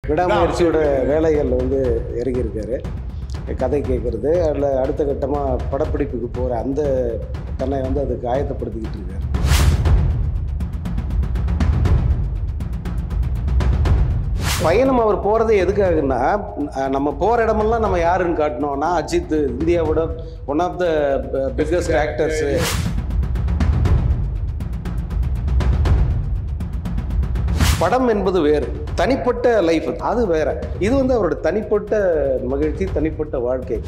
விடாமுயற்சியோட வேலைகளில் வந்து இறங்கியிருக்காரு கதை கேட்குறது அதில் அடுத்த கட்டமாக படப்பிடிப்புக்கு போகிற அந்த தன்னை வந்து அதுக்கு ஆயத்தப்படுத்திக்கிட்டு இருக்காரு பயணம் அவர் போகிறதே எதுக்காகன்னா அஹ் நம்ம போகிற இடமெல்லாம் நம்ம யாருன்னு காட்டணும்னா அஜித் இந்தியாவோட one of the biggest actors படம் என்பது வேறு தனிப்பட்ட லைஃப் அது வேற இது வந்து அவரோட தனிப்பட்ட மகிழ்ச்சி தனிப்பட்ட வாழ்க்கை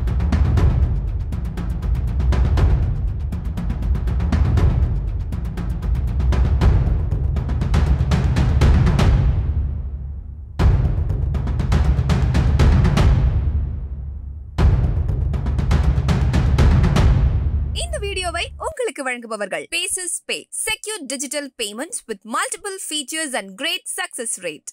இந்த வீடியோவை உங்களுக்கு வழங்குபவர்கள் Paces Pay secure digital payments with multiple features and great success rate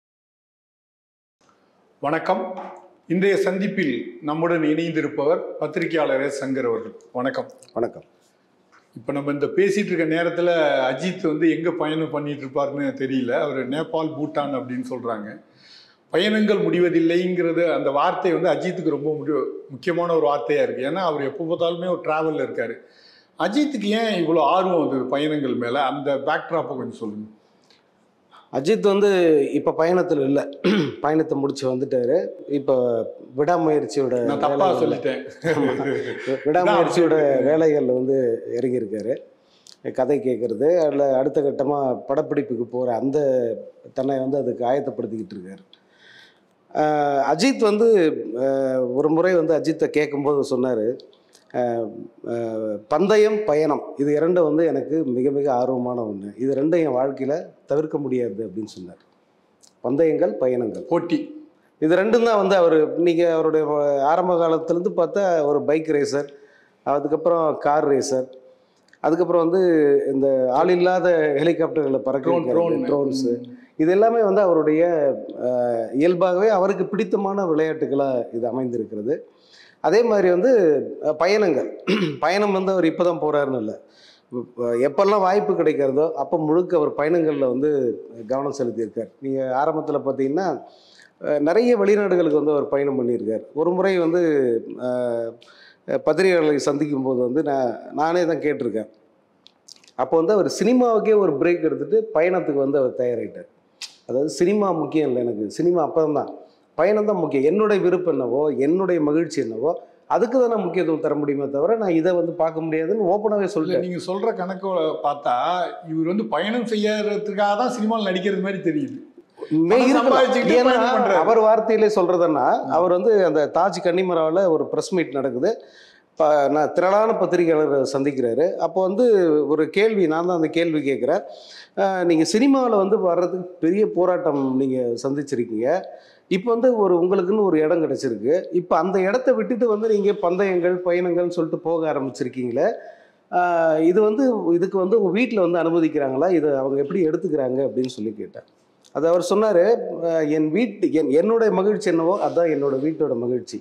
வணக்கம் இன்றைய சந்திப்பில் நம்முடன் இணைந்திருப்பவர் பத்திரிகையாளர் எஸ். சங்கர் அவர்கள் வணக்கம் வணக்கம் இப்போ நம்ம இந்த பேசிட்டு இருக்க நேரத்தில் அஜித் வந்து எங்கே பயணம் பண்ணிட்டு இருப்பாருன்னு தெரியல அவர் நேபாள் பூட்டான் அப்படின்னு சொல்கிறாங்க பயணங்கள் முடிவதில்லைங்கிறது அந்த வார்த்தை வந்து அஜித்துக்கு ரொம்ப முடி முக்கியமான ஒரு வார்த்தையாக இருக்குது ஏன்னா அவர் எப்போ பார்த்தாலுமே ஒரு ட்ராவலில் இருக்கார் அஜித்துக்கு ஏன் இவ்வளோ ஆர்வம் வந்தது பயணங்கள் மேலே அந்த பேக்ட்ராப்பை கொஞ்சம் சொல்லுங்கள் அஜித் வந்து இப்போ பயணத்தில் இல்லை பயணத்தை முடிச்சு வந்துட்டாரு இப்போ விடாமுயற்சியோட நான் தப்பாக வேலைகள்ல- சொல்லிட்டேன் விடாமுயற்சியோட வேலைகளில் வந்து இறங்கியிருக்காரு கதை கேட்குறது அதில் அடுத்த கட்டமாக படப்பிடிப்புக்கு போகிற அந்த தன்னை வந்து அதுக்கு ஆயத்தப்படுத்திக்கிட்டு இருக்காரு ஆஹ் அஜித் வந்து ஆஹ் ஒரு முறை வந்து அஜித்தை கேட்கும்போது சொன்னார் பந்தயம் பயணம் இது இரண்டும் வந்து எனக்கு மிக மிக ஆர்வமான ஒன்று இது ரெண்டும் என் வாழ்க்கையில் தவிர்க்க முடியாது அப்படின்னு சொன்னார் பந்தயங்கள் பயணங்கள் போட்டி இது ரெண்டும் தான் வந்து அவர் நீங்கள் அவருடைய ஆரம்ப காலத்துலேருந்து பார்த்தா ஒரு பைக் ரேசர் அதுக்கப்புறம் கார் ரேசர் அதுக்கப்புறம் வந்து இந்த ஆள் இல்லாத ஹெலிகாப்டர்களை பறக்க ட்ரோன் ட்ரோன் ட்ரோன்ஸு இது எல்லாமே வந்து அவருடைய அஹ், இயல்பாகவே அவருக்கு பிடித்தமான விளையாட்டுகளாக இது அமைந்திருக்கிறது அதே மாதிரி வந்து அஹ், பயணங்கள் பயணம் வந்து அவர் இப்போ தான் போகிறாருன்னு இல்லை எப்பெல்லாம் வாய்ப்பு கிடைக்கிறதோ அப்போ முழுக்க அவர் பயணங்களில் வந்து கவனம் செலுத்தியிருக்கார் நீங்கள் ஆரம்பத்தில் பார்த்தீங்கன்னா அஹ், நிறைய வெளிநாடுகளுக்கு வந்து அவர் பயணம் பண்ணியிருக்கார் ஒரு முறை வந்து அஹ், பத்திரிகையாளர்களை சந்திக்கும் போது வந்து நான் நானே தான் கேட்டிருக்கேன் அப்போ வந்து அவர் சினிமாவுக்கே ஒரு பிரேக் எடுத்துட்டு பயணத்துக்கு வந்து அவர் தயாராகிட்டார் அதாவது சினிமா முக்கியம் இல்லை எனக்கு சினிமா அப்புறம் தான் பயணம் தான் முக்கியம் என்னுடைய விருப்பம் என்னவோ என்னுடைய மகிழ்ச்சி என்னவோ அதுக்கு தான் நான் முக்கியத்துவம் தர முடியுமே தவிர நான் இதை வந்து பார்க்க முடியாதுன்னு ஓப்பனாகவே இல்ல சொல்லிட்டேன் நீங்க சொல்ற கணக்கு பார்த்தா இவர் வந்து பயணம் செய்யறதுக்காக தான் சினிமாவில் நடிக்கிறது மாதிரி தெரியுது மே- பணம் இருக்கலாம். சம்பாதிச்சுக்கிட்டு ஏன்னா பயணம் பண்றாரு. அவர் வார்த்தையிலே சொல்றதுன்னா அவர் வந்து அந்த தாஜ் கன்னிமராவில் ஒரு ப்ரெஸ் மீட் நடக்குது இப்போ நான் திரளான பத்திரிகையாளர் சந்திக்கிறாரு அப்போ வந்து ஒரு கேள்வி நான் தான் அந்த கேள்வி கேட்குறேன் நீங்கள் சினிமாவில் வந்து வர்றதுக்கு பெரிய போராட்டம் நீங்கள் சந்திச்சிருக்கீங்க இப்போ வந்து ஒரு உங்களுக்குன்னு ஒரு இடம் கிடச்சிருக்கு இப்போ அந்த இடத்த விட்டுட்டு வந்து நீங்கள் பந்தயங்கள் பயணங்கள்னு சொல்லிட்டு போக ஆரம்பிச்சிருக்கீங்களே ஆஹ் இது வந்து இதுக்கு வந்து உங்கள் வீட்டில் வந்து அனுமதிக்கிறாங்களா இதை அவங்க எப்படி எடுத்துக்கிறாங்க அப்படின்னு சொல்லி கேட்டேன் அது அவர் சொன்னார் என் வீட்டு என் என்னுடைய மகிழ்ச்சி என்னவோ அதுதான் என்னோட வீட்டோட மகிழ்ச்சி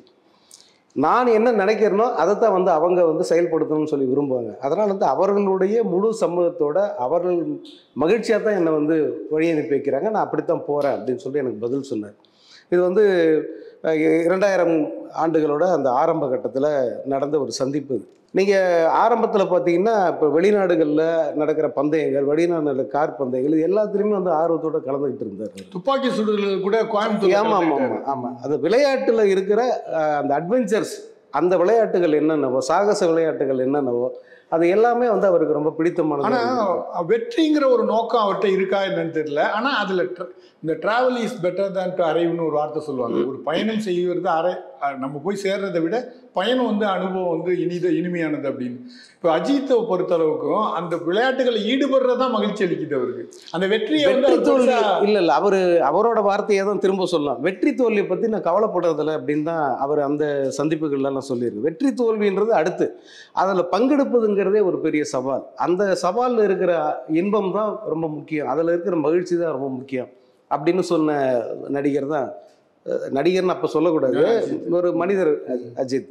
நான் என்ன நினைக்கிறேனோ அதை தான் வந்து அவங்க வந்து செயல்படுத்தணும்னு சொல்லி விரும்புவாங்க அதனால் வந்து அவர்களுடைய முழு சமூகத்தோட அவர்கள் மகிழ்ச்சியாக தான் என்னை வந்து வழி அனுப்பி வைக்கிறாங்க நான் அப்படித்தான் போகிறேன் அப்படின்னு சொல்லி எனக்கு பதில் சொன்னார் இது வந்து அஹ், இரண்டாயிரம் ஆண்டுகளோட அந்த ஆரம்ப கட்டத்தில் நடந்த ஒரு சந்திப்பு இது நீங்கள் ஆரம்பத்தில் பார்த்தீங்கன்னா இப்போ வெளிநாடுகளில் நடக்கிற பந்தயங்கள் வெளிநாடுல கார் பந்தயங்கள் இது எல்லாத்துலேயுமே வந்து ஆர்வத்தோட கலந்துக்கிட்டு இருந்தார் அவரு. துப்பாக்கி சுடுதல் கூட கோயம்புத்தூர் ஆமாம் ஆமாம் ஆமாம் ஆமாம் அது விளையாட்டில் இருக்கிற அஹ், அந்த அட்வென்ச்சர்ஸ் அந்த விளையாட்டுகள் என்னென்னவோ சாகச விளையாட்டுகள் என்னென்னவோ அது எல்லாமே வந்து அவருக்கு ரொம்ப பிடித்தமானது ஆனா வெற்றிங்கிற ஒரு நோக்கம் அவர்கிட்ட இருக்கா என்னன்னு தெரியல ஆனா அதுல tra- இந்த travel is better than to அரைவ்னு ஒரு வார்த்தை சொல்லுவாங்க ஒரு பயணம் செய்வது அரை அஹ் நம்ம போய் சேர்றதை விட பயணம் வந்து அனுபவம் வந்து இனித இனிமையானது அப்படின்னு இப்போ அஜித்தை பொறுத்தளவுக்கும் அந்த விளையாட்டுகளை ஈடுபடுறதா மகிழ்ச்சி அளிக்குது அவருக்கு அந்த வெற்றியை வந்து வெற்றி அவர் தோல்வி பெருசா- இல்ல இல்ல அவரு அவரோட வார்த்தையை தான் திரும்ப சொல்லலாம் வெற்றி தோல்வியை பத்தி நான் கவலைப்படுறதில்ல அப்படின்னு தான் அவர் அந்த சந்திப்புகள்ல நான் சொல்லியிருக்கேன் வெற்றி தோல்வின்றது அடுத்து அதுல பங்கெடுப்பதுங்கிறதே ஒரு பெரிய சவால் அந்த சவால்ல இருக்கிற இன்பம் தான் ரொம்ப முக்கியம் அதுல இருக்கிற மகிழ்ச்சி தான் ரொம்ப முக்கியம் அப்படின்னு சொன்ன நடிகர் தான் அஹ், நடிகர்னு அப்ப சொல்லக்கூடாது ஒரு மனிதர் அஜ்- அஜித்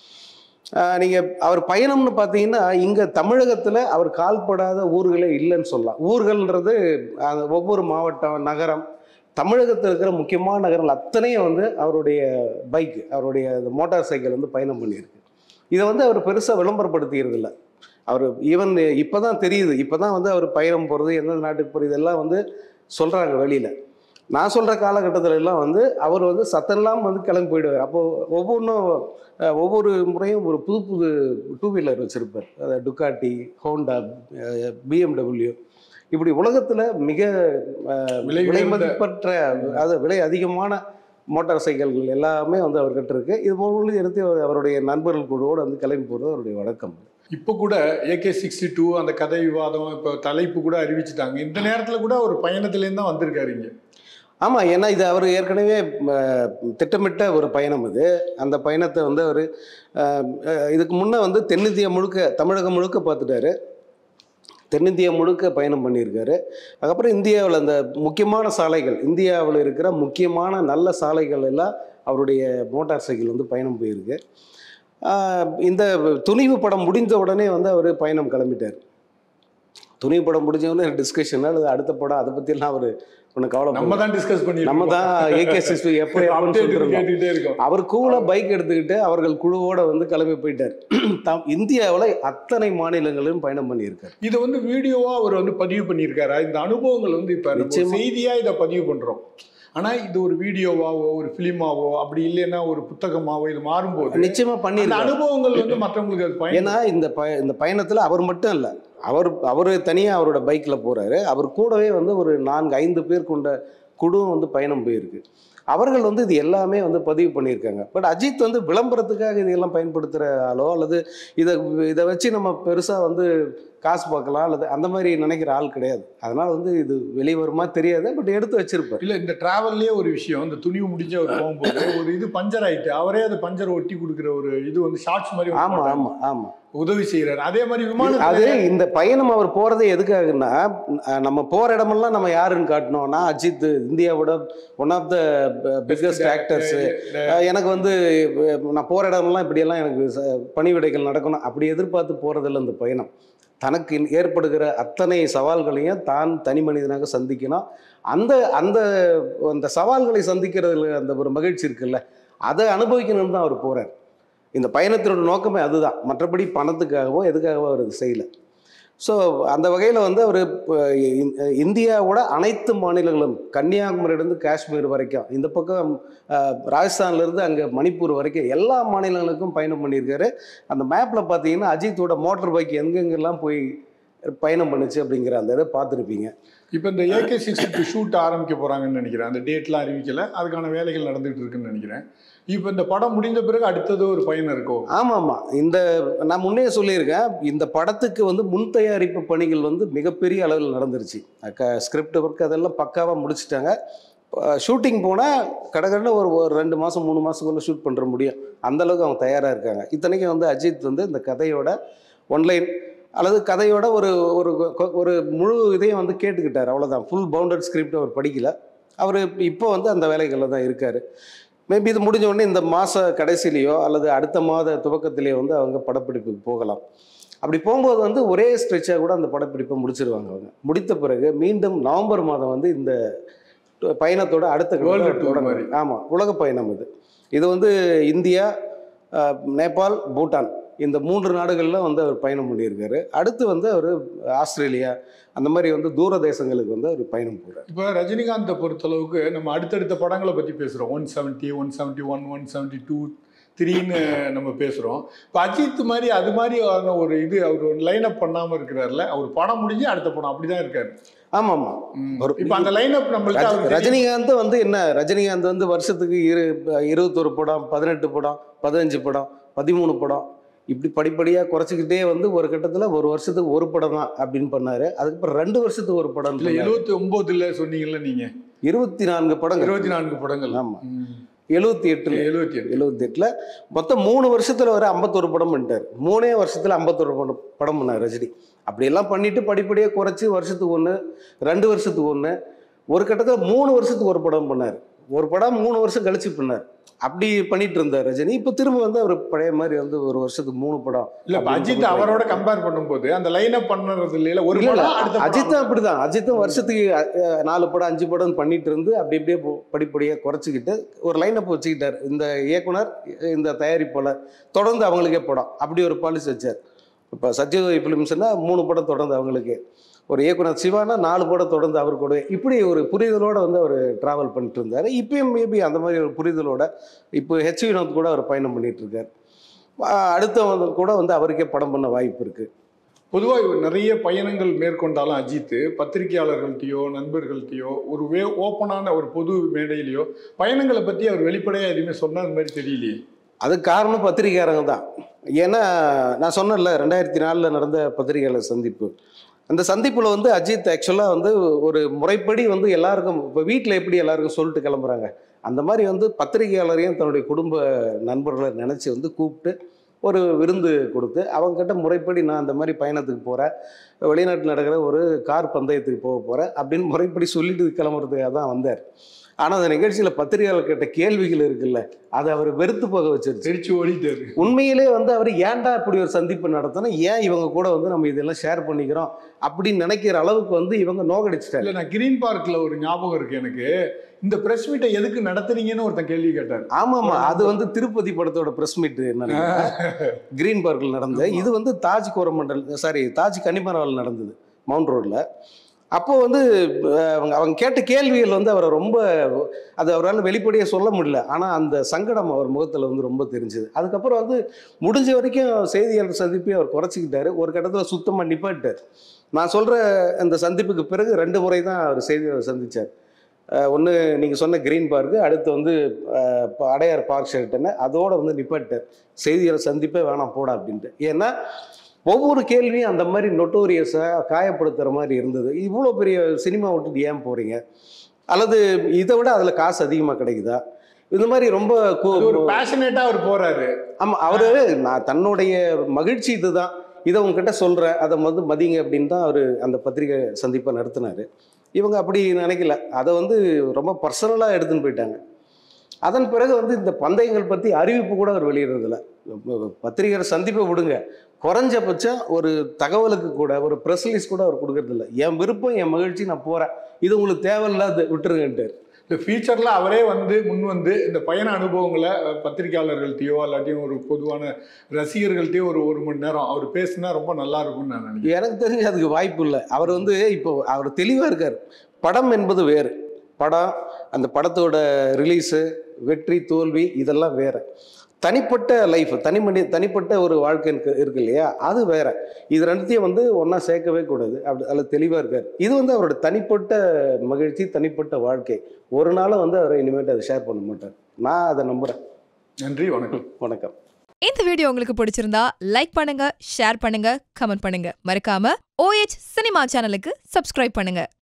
ஆஹ் நீங்க அவர் பயணம்னு பார்த்தீங்கன்னா இங்க தமிழகத்துல அவர் கால்படாத ஊர்களே இல்லைன்னு சொல்லலாம் ஊர்கள்ன்றது அந்த ஒவ்வொரு மாவட்டம் நகரம் தமிழகத்தில் இருக்கிற முக்கியமான நகரங்கள் அத்தனையும் வந்து அவருடைய பைக் அவருடைய மோட்டார் சைக்கிள் வந்து பயணம் பண்ணியிருக்கு இதை வந்து அவர் பெருசாக விளம்பரப்படுத்திக்கிறது இல்லை அவர் ஈவன் இப்போ தான் தெரியுது இப்போ தான் வந்து அவர் பயணம் போகிறது எந்தெந்த நாட்டுக்கு போகிறது இதெல்லாம் வந்து சொல்கிறாங்க வெளியில் நான் சொல்கிற காலகட்டத்துல எல்லாம் வந்து அவர் வந்து சத்தம்லாம் வந்து கிளம்பி போயிடுவார் அப்போது ஒவ்வொன்றும் அஹ், ஒவ்வொரு முறையும் ஒரு புது புது டூ வீலர் வச்சுருப்பார் அதாவது டுக்காட்டி ஹோண்டா பிஎம்டபிள்யூ இப்படி உலகத்தில் மிக அஹ், விலை விலை உயர்ந்த- மதிப்பற்ற அது விலை அதிகமான மோட்டார் சைக்கிள்கள் எல்லாமே வந்து அவர்கிட்ட இருக்கு இது போல எடுத்து அவர் அவருடைய நண்பர்கள் குழுவோடு வந்து கிளம்பி போகிறது அவருடைய வழக்கம் இப்போ கூட ஏகே சிக்ஸ்டி டூ அந்த கதை விவாதம் இப்போ தலைப்பு கூட அறிவிச்சிட்டாங்க இந்த நேரத்தில் கூட ஒரு பயணத்துலேருந்து தான் வந்திருக்காரு இங்க ஆமாம் ஏன்னா இது அவர் ஏற்கனவே ம, திட்டமிட்ட ஒரு பயணம் இது அந்த பயணத்தை வந்து அவர் இதுக்கு முன்னே வந்து தென்னிந்தியா முழுக்க தமிழகம் முழுக்க பார்த்துட்டாரு தென்னிந்தியா முழுக்க பயணம் பண்ணியிருக்காரு அதுக்கப்புறம் இந்தியாவில் அந்த முக்கியமான சாலைகள் இந்தியாவில் இருக்கிற முக்கியமான நல்ல சாலைகள் எல்லாம் அவருடைய மோட்டார் சைக்கிள் வந்து பயணம் போயிருக்கு ஆஹ் இந்த துணிவு படம் முடிந்த உடனே வந்து அவர் பயணம் கிளம்பிட்டார் துணிவு படம் முடிஞ்ச உடனே டிஸ்கஷன் அல்லது அடுத்த படம் அதை பற்றிலாம் அவர் ஒன்றும் கவலை நம்ம தான் டிஸ்கஸ் பண்ணி நம்ம தான் ஏகே சிஸ்பி எப்போ எப்போன்னு சொல்லிட்டு இருந்தோம். கேட்டுக்கிட்டே இருக்கோம் அவர் கூலாக பைக் எடுத்துக்கிட்டு அவர்கள் குழுவோட வந்து கிளம்பி போயிட்டார் தாம் இந்தியாவில் அத்தனை மாநிலங்களிலும் பயணம் பண்ணியிருக்கார் இதை வந்து வீடியோவா அவர் வந்து பதிவு பண்ணியிருக்காரா இந்த அனுபவங்கள் வந்து இப்ப நம்ம நிச்சயமா. செய்தியா இதை பதிவு பண்றோம் ஆனா இது ஒரு வீடியோவாவோ ஒரு பிலிமாவோ அப்படி இல்லைன்னா ஒரு புத்தகமாவோ இது மாறும்போது நிச்சயமா அந்த பண்ணியிருக்கார் அனுபவங்கள் வந்து மற்றவங்களுக்கு அது பயன் ஏன்னா இந்த ப இந்த பயணத்தில் அவர் மட்டும் இல்லை அவர் அவர் தனியாக அவரோட பைக்கில் போகிறாரு அவர் கூடவே வந்து ஒரு நான்கு ஐந்து பேர் கொண்ட குழுவும் வந்து பயணம் போயிருக்கு அவர்கள் வந்து இது எல்லாமே வந்து பதிவு பண்ணியிருக்காங்க பட் அஜித் வந்து விளம்பரத்துக்காக இதெல்லாம் பயன்படுத்துகிற ஆளோ அல்லது இதை இதை வச்சு நம்ம பெருசாக வந்து காசு பார்க்கலாம் அல்லது அந்த மாதிரி நினைக்கிற ஆள் கிடையாது அதனால் வந்து இது வெளியே வருமா தெரியாது பட் எடுத்து வச்சிருப்பார் இல்ல இந்த டிராவல்லயே ஒரு விஷயம் இந்த துணிவு முடிஞ்சு அவர் போகும்போது ஒரு இது பஞ்சர் ஆயிட்டு அவரே அது பஞ்சர் ஒட்டி கொடுக்குற ஒரு இது வந்து ஷார்ட்ஸ் மாதிரி வந்து ஆமாம் போட்டாங்க. ஆமாம் ஆமாம் உதவி செய்யறாரு அதே மாதிரி அது விமானத்துல இந்த பயணம் அவர் போறதே எதுக்காகன்னா அஹ் நம்ம போற இடமெல்லாம் நம்ம யாருன்னு காட்டணும்னா அஜித் இந்தியாவோட one of the biggest actors எனக்கு வந்து அஹ், நான் போற இடமெல்லாம் இப்படியெல்லாம் எனக்கு ச- பணிவிடைகள் நடக்கணும் அப்படி எதிர்பார்த்து போறதில்ல இந்த பயணம் தனக்கு இன்- ஏற்படுகிற அத்தனை சவால்களையும் தான் தனி மனிதனாக சந்திக்கணும் அந்த அந்த அந்த சவால்களை சந்திக்கிறதுல அந்த ஒரு மகிழ்ச்சி இருக்குல்ல அதை அனுபவிக்கணும்னு தான் அவர் போறார் இந்த பயணத்தினோட நோக்கமே அதுதான் மற்றபடி பணத்துக்காகவோ எதுக்காகவோ அவர் இது செய்யலை ஸோ அந்த வகையில் வந்து அவர் இந்தியாவோட அனைத்து மாநிலங்களும் கன்னியாகுமரியிலேருந்து காஷ்மீர் வரைக்கும் இந்த பக்கம் அஹ், ராஜஸ்தான்லேருந்து அங்கே மணிப்பூர் வரைக்கும் எல்லா மாநிலங்களுக்கும் பயணம் பண்ணியிருக்காரு அந்த மேப்பில் பார்த்தீங்கன்னா அஜித்தோட மோட்டார் பைக் எங்கெங்கெல்லாம் போய் பயணம் பண்ணுச்சு அப்படிங்கிற அந்த இதை பார்த்துருப்பீங்க இப்போ இந்த ஏகே சிக்ஸ்டி டூ ஷூட் ஆரம்பிக்க போறாங்கன்னு நினைக்கிறேன் அந்த டேட்லாம் அறிவிக்கல அதுக்கான வேலைகள் நடந்துட்டு இருக்குன்னு நினைக்கிறேன் இப்போ இந்த படம் முடிந்த பிறகு அடுத்தது ஒரு பயணம் இருக்கும் ஆமாம் ஆமாம் இந்த நான் முன்னே சொல்லியிருக்கேன் இந்த படத்துக்கு வந்து முன் தயாரிப்பு பணிகள் வந்து மிகப்பெரிய அளவில் நடந்துருச்சு க ஸ்கிரிப்ட் ஒர்க் அதெல்லாம் பக்காவாக முடிச்சிட்டாங்க ஷூட்டிங் போனால் கடகடன்னு ஒரு ஒரு ரெண்டு மாதம் மூணு மாதத்துக்குள்ளே ஷூட் பண்ணுற முடியும் அந்த அளவுக்கு அவங்க தயாராக இருக்காங்க இத்தனைக்கும் வந்து அஜித் வந்து இந்த கதையோட ஒன்லைன் அல்லது கதையோட ஒரு ஒரு கொ- ஒரு முழு இதையும் வந்து கேட்டுக்கிட்டார் அவ்வளோதான் ஃபுல் பவுண்டட் ஸ்கிரிப்ட் அவர் படிக்கல அவர் இப்போ வந்து அந்த வேலைகளில் தான் இருக்கார் மேபி இது முடிஞ்ச உடனே இந்த மாத கடைசிலேயோ அல்லது அடுத்த மாத துவக்கத்திலேயோ வந்து அவங்க படப்பிடிப்புக்கு போகலாம் அப்படி போகும்போது வந்து ஒரே ஸ்ட்ரெச்சாக கூட அந்த படப்பிடிப்பை முடிச்சிருவாங்க அவங்க முடித்த பிறகு மீண்டும் நவம்பர் மாதம் வந்து இந்த பயணத்தோட அடுத்த World tour தொடங்க மாதிரி. ஆமாம் உலக பயணம் இது இது வந்து இந்தியா அஹ், நேபாள் பூட்டான் இந்த மூன்று நாடுகளில் வந்து அவர் பயணம் பண்ணியிருக்காரு அடுத்து வந்து அவர் ஆஸ்திரேலியா அந்த மாதிரி வந்து தூர தேசங்களுக்கு வந்து அவர் பயணம் போகிறார் இப்போ ரஜினிகாந்தை பொறுத்தளவுக்கு நம்ம அடுத்தடுத்த படங்களை பற்றி பேசுகிறோம் one seventy one seventy one one seventy two த்ரீன்னு நம்ம பேசுகிறோம் இப்போ அஜித் மாதிரி அது மாதிரியான ஒரு இது அவர் லைன் அப் பண்ணாமல் இருக்கிறாருல அவர் படம் முடிஞ்சு அடுத்த படம் அப்படி தான் இருக்காரு ஆமாம் ஆமாம் ஒரு- இப்போ அந்த லைன் அப் நம்மள்ட்ட ரஜ- அவருக்கு தெரியும். ரஜினிகாந்த் வந்து என்ன ரஜினிகாந்த் வந்து வருஷத்துக்கு இரு இருபத்தொரு படம் பதினெட்டு படம் பதினஞ்சு படம் பதிமூணு படம் இப்படி படிப்படியாக குறைச்சிக்கிட்டே வந்து ஒரு கட்டத்தில் ஒரு வருஷத்துக்கு ஒரு படம் தான் அப்படின்னு பண்ணாரு அதுக்கப்புறம் ரெண்டு வருஷத்துக்கு ஒரு படம் இல்ல எழுபத்தி ஒன்பதுல சொன்னீங்கல்ல நீங்க இருபத்தி நான்கு படங்கள் இருபத்தி நான்கு படங்கள் ஆமா எழுபத்தி எட்டுல எழுபத்தி எட்டு எழுபத்தி எட்டுல மொத்தம் மூணு வருஷத்துல வர ஐம்பத்தொரு படம் பண்ணிட்டார் மூணே வருஷத்துல ஐம்பத்தொரு படம் படம் பண்ணார் ரஜினி அப்படியெல்லாம் பண்ணிட்டு படிப்படியாக குறைச்சி வருஷத்துக்கு ஒன்று ரெண்டு வருஷத்துக்கு ஒன்று ஒரு கட்டத்தில் மூணு வருஷத்துக்கு ஒரு படம் பண்ணார் ஒரு படம் மூணு வருஷம் கழிச்சு பண்ணார் அப்படி பண்ணிட்டு இருந்தார் ரஜினி இப்போ திரும்ப வந்து அவர் பழைய மாதிரி வந்து ஒரு வருஷத்துக்கு மூணு படம் இல்ல இப்ப அப்படின்னு அஜித் சொல்லி அவரோட கம்பேர் பண்ணும்போது அந்த லைன் அப் பண்ணுறது இல்ல ஒரு இல்ல, இல்ல, படம் அடுத்த படம். அஜித்தும் அப்படிதான் அஜித்தும் வருஷத்துக்கு அஹ், நாலு படம் அஞ்சு படம் பண்ணிட்டு இருந்து அப்படி அப்படியே போ- படிப்படியா குறைச்சிக்கிட்டு ஒரு லைன் அப் வச்சுக்கிட்டார் இந்த இயக்குனர் இந்த தயாரிப்பாளர் தொடர்ந்து அவங்களுக்கே படம் அப்படி ஒரு பாலிசி வச்சார் இப்போ சத்யோதய் ஃபிலிம்ஸ்னா மூணு படம் தொடர்ந்து அவங்களுக்கு ஒரு இயக்குனர் சிவானா நாலு படம் தொடர்ந்து அவர் கூட இப்படி ஒரு புரிதலோட வந்து அவர் டிராவல் பண்ணிட்டு இருந்தார் இப்பயும் மேபி அந்த மாதிரி ஒரு புரிதலோட இப்போ ஹெச் வினோத் கூட அவர் பயணம் பண்ணிட்டு இருக்கார் அஹ், அடுத்தவங்க கூட வந்து அவருக்கே படம் பண்ண வாய்ப்பு இருக்கு பொதுவா இவர் நிறைய பயணங்கள் மேற்கொண்டாலும் அஜித் பத்திரிகையாளர்கள்ட்டயோ நண்பர்கள்ட்டயோ ஒரு வே ஓப்பனான ஒரு பொது மேடையிலையோ பயணங்களை பத்தி அவர் வெளிப்படையா எதுவுமே சொன்னது மாதிரி தெரியலையே அதுக்கு காரணம் பத்திரிகையாளங்க தான் ஏன்னா நான் சொன்னேன்ல ரெண்டாயிரத்தி நாலில் நடந்த பத்திரிகையாளர் சந்திப்பு அந்த சந்திப்பில் வந்து அஜித் ஆக்சுவலாக வந்து ஒரு முறைப்படி வந்து எல்லாருக்கும் இப்போ வீட்டில் எப்படி எல்லாருக்கும் சொல்லிட்டு கிளம்புறாங்க அந்த மாதிரி வந்து பத்திரிகையாளரையும் தன்னுடைய குடும்ப நண்பர்களை நினச்சி வந்து கூப்பிட்டு ஒரு விருந்து கொடுத்து அவங்கக்கிட்ட முறைப்படி நான் அந்த மாதிரி பயணத்துக்கு போகிறேன் வெளிநாட்டில் நடக்கிற ஒரு கார் பந்தயத்துக்கு போக போகிறேன் அப்படின்னு முறைப்படி சொல்லிட்டு கிளம்புறதுக்காக தான் வந்தார் ஆனால் அந்த நிகழ்ச்சியில் பத்திரிகையாளர் கேட்ட கேள்விகள் இருக்குல்ல அதை அவர் வெறுத்து போக வச்சிருச்சு தெரிச்சு ஓடிட்டாரு உண்மையிலே வந்து அவர் ஏன்டா இப்படி ஒரு சந்திப்பு நடத்தணும் ஏன் இவங்க கூட வந்து நம்ம இதெல்லாம் ஷேர் பண்ணிக்கிறோம் அப்படின்னு நினைக்கிற அளவுக்கு வந்து இவங்க நோகடிச்சிட்டாங்க இல்ல நான் கிரீன் பார்க்ல ஒரு ஞாபகம் இருக்கு எனக்கு இந்த பிரஸ் மீட்டை எதுக்கு நடத்துறீங்கன்னு ஒருத்தன் கேள்வி கேட்டார் ஆமாமா அது வந்து திருப்பதி படத்தோட பிரஸ் மீட் கிரீன் பார்க்கில் நடந்த இது வந்து தாஜ் கோரமண்டல் சாரி தாஜ் கன்னிமராவில் நடந்தது மவுண்ட் ரோட்ல அப்போ வந்து அஹ், அவங்க அவங்க கேட்ட கேள்விகள் வந்து அவரை ரொம்ப அது அவரால் வெளிப்படையாக சொல்ல முடியல ஆனால் அந்த சங்கடம் அவர் முகத்தில் வந்து ரொம்ப தெரிஞ்சுது அதுக்கப்புறம் வந்து முடிஞ்ச வரைக்கும் செய்தியாளர் சந்திப்பை அவர் குறைச்சிக்கிட்டாரு ஒரு கட்டத்தில் சுத்தமாக நிப்பாட்டார் நான் சொல்கிற அந்த சந்திப்புக்கு பிறகு ரெண்டு முறை தான் அவர் செய்தியாளர் சந்தித்தார் ஒன்று நீங்கள் சொன்ன கிரீன் பார்க்கு அடுத்து வந்து அஹ், இப்போ அடையார் பார்க் ஷெல்டன்னு அதோட வந்து நிப்பாட்டார் செய்தியாளர் சந்திப்பே வேணாம் போடா அப்படின்ட்டு ஏன்னா ஒவ்வொரு கேள்வியும் அந்த மாதிரி நொட்டோரியஸாக காயப்படுத்துகிற மாதிரி இருந்தது இவ்வளோ பெரிய சினிமா விட்டுட்டு ஏன் போகிறீங்க அல்லது இதை விட அதில் காசு அதிகமாக கிடைக்குதா இந்த மாதிரி ரொம்ப கு- அது ஒரு பேஷனேட்டா அவர் போறாரு ஆமாம் அவரு நான் தன்னுடைய மகிழ்ச்சி இதுதான் இதை உங்ககிட்ட சொல்கிறேன் அதை வந்து மதிங்க அப்படின்னு தான் அவர் அந்த பத்திரிகை சந்திப்பை நடத்தினார் இவங்க அப்படி நினைக்கல அதை வந்து ரொம்ப பர்சனலாக எடுத்துன்னு போயிட்டாங்க அதன் பிறகு வந்து இந்த பந்தயங்கள் பற்றி அறிவிப்பு கூட அவர் வெளியிடுறதில்ல பத்திரிகை சந்திப்பை விடுங்க குறைஞ்சபட்சம் ஒரு தகவலுக்கு கூட ஒரு ப்ரெஸ் ரிலீஸ் கூட அவர் கொடுக்கறதில்ல என் விருப்பம் என் மகிழ்ச்சி நான் போகிறேன் இது உங்களுக்கு தேவையில்லாத விட்டுருங்கன்ட்டு இந்த ஃபியூச்சர்ல அவரே வந்து முன் வந்து இந்த பயண அனுபவங்களை அஹ், பத்திரிகையாளர்கள்ட்டயோ இல்லாட்டியும் ஒரு பொதுவான ரசிகர்கள்ட்டயோ ஒரு ஒரு மணி நேரம் அவர் பேசினா ரொம்ப நல்லா இருக்கும்னு நான் நினைக்கிறேன் எனக்கு தெரிஞ்சு அதுக்கு வாய்ப்பு இல்லை அவர் வந்து இப்போ அவர் தெளிவாக இருக்கார் படம் என்பது வேறு படம் அந்த படத்தோட ரிலீஸு வெற்றி தோல்வி இதெல்லாம் வேற தனிப்பட்ட லைஃப் தனிமனி தனிப்பட்ட ஒரு வாழ்க்கை இருக்கு இருக்கு இல்லையா அது வேற இது ரெண்டுத்தையும் வந்து ஒன்றா சேர்க்கவே கூடாது அப்படி அதில் தெளிவாக இருக்கார் இது வந்து அவரோட தனிப்பட்ட மகிழ்ச்சி தனிப்பட்ட வாழ்க்கை ஒரு நாளும் வந்து அவர் இனிமேட்டு அதை ஷேர் பண்ண மாட்டார் நான் அதை நம்புகிறேன் நன்றி வணக்கம் வணக்கம் இந்த வீடியோ உங்களுக்கு பிடிச்சிருந்தா லைக் பண்ணுங்க ஷேர் பண்ணுங்க கமெண்ட் பண்ணுங்க மறக்காம ஓஎச் சினிமா சேனலுக்கு சப்ஸ்கிரைப் பண்ணுங்க